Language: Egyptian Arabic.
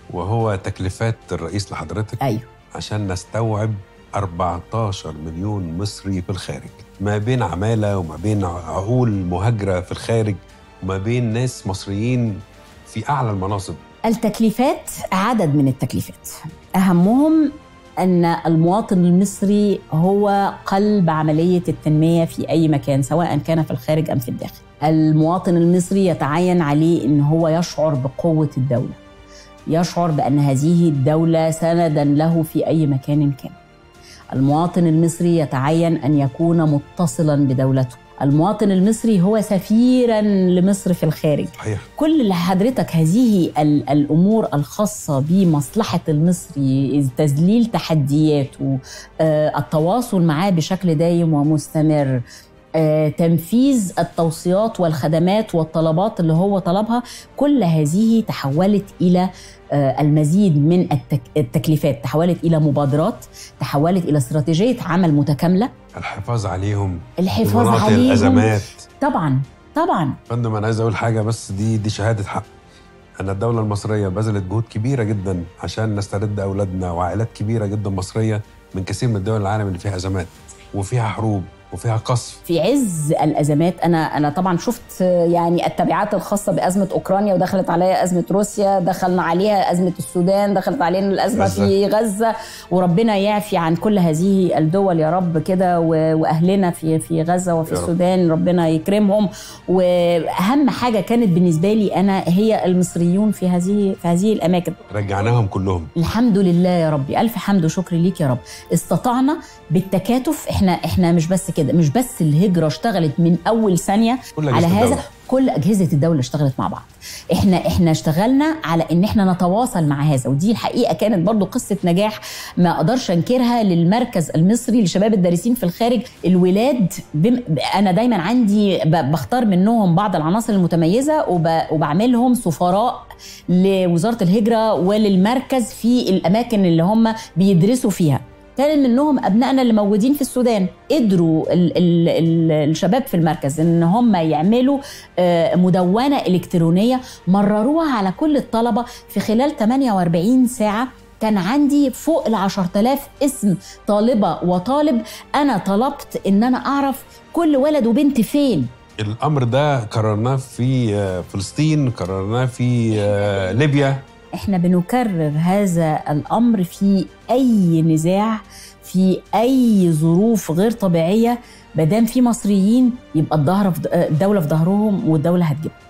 وهو تكلفات الرئيس لحضرتك ايوه عشان نستوعب 14 مليون مصري في الخارج ما بين عمالة وما بين عقول مهاجرة في الخارج وما بين ناس مصريين في أعلى المناصب التكليفات عدد من التكليفات اهمهم ان المواطن المصري هو قلب عمليه التنميه في اي مكان سواء كان في الخارج ام في الداخل المواطن المصري يتعين عليه ان هو يشعر بقوه الدوله يشعر بان هذه الدوله سندا له في اي مكان كان المواطن المصري يتعين ان يكون متصلا بدولته المواطن المصري هو سفيرا لمصر في الخارج صحيح كل اللي حضرتك هذه ال- الامور الخاصه بمصلحه المصري تذليل تحدياته آه، التواصل معاه بشكل دايم ومستمر آه، تنفيذ التوصيات والخدمات والطلبات اللي هو طلبها كل هذه تحولت الى آه، المزيد من التك- التكليفات تحولت الى مبادرات تحولت الى استراتيجيه عمل متكامله الحفاظ عليهم الحفاظ مناطق عليهم الأزمات طبعا طبعا فندم أنا عايز أقول حاجة بس دي دي شهادة حق أن الدولة المصرية بذلت جهود كبيرة جدا عشان نسترد أولادنا وعائلات كبيرة جدا مصرية من كثير من دول العالم اللي فيها أزمات وفيها حروب وفيها قصف في عز الازمات انا انا طبعا شفت يعني التبعات الخاصه بازمه اوكرانيا ودخلت عليها ازمه روسيا دخلنا عليها ازمه السودان دخلت علينا الازمه غزة. في غزه وربنا يعفي عن كل هذه الدول يا رب كده و- واهلنا في في غزه وفي يا رب. السودان ربنا يكرمهم واهم حاجه كانت بالنسبه لي انا هي المصريون في هذه في هذه الاماكن رجعناهم كلهم الحمد لله يا ربي الف حمد وشكر ليك يا رب استطعنا بالتكاتف احنا احنا مش بس كده مش بس الهجره اشتغلت من اول ثانيه كل على أجهزة هذا الدولة. كل اجهزه الدوله اشتغلت مع بعض احنا احنا اشتغلنا على ان احنا نتواصل مع هذا ودي الحقيقه كانت برضو قصه نجاح ما اقدرش انكرها للمركز المصري لشباب الدارسين في الخارج الولاد بم... انا دايما عندي ب... بختار منهم بعض العناصر المتميزه وب... وبعملهم سفراء لوزاره الهجره وللمركز في الاماكن اللي هم بيدرسوا فيها كان منهم ابنائنا اللي موجودين في السودان قدروا ال ال ال الشباب في المركز ان هم يعملوا آه، مدونه الكترونيه مرروها على كل الطلبه في خلال 48 ساعه كان عندي فوق ال 10000 اسم طالبه وطالب انا طلبت ان انا اعرف كل ولد وبنت فين الأمر ده قررناه في آه، فلسطين قررناه في آه، ليبيا احنا بنكرر هذا الامر في اي نزاع في اي ظروف غير طبيعيه ما دام في مصريين يبقى الظهر في الدوله في ظهرهم والدوله هتجيبهم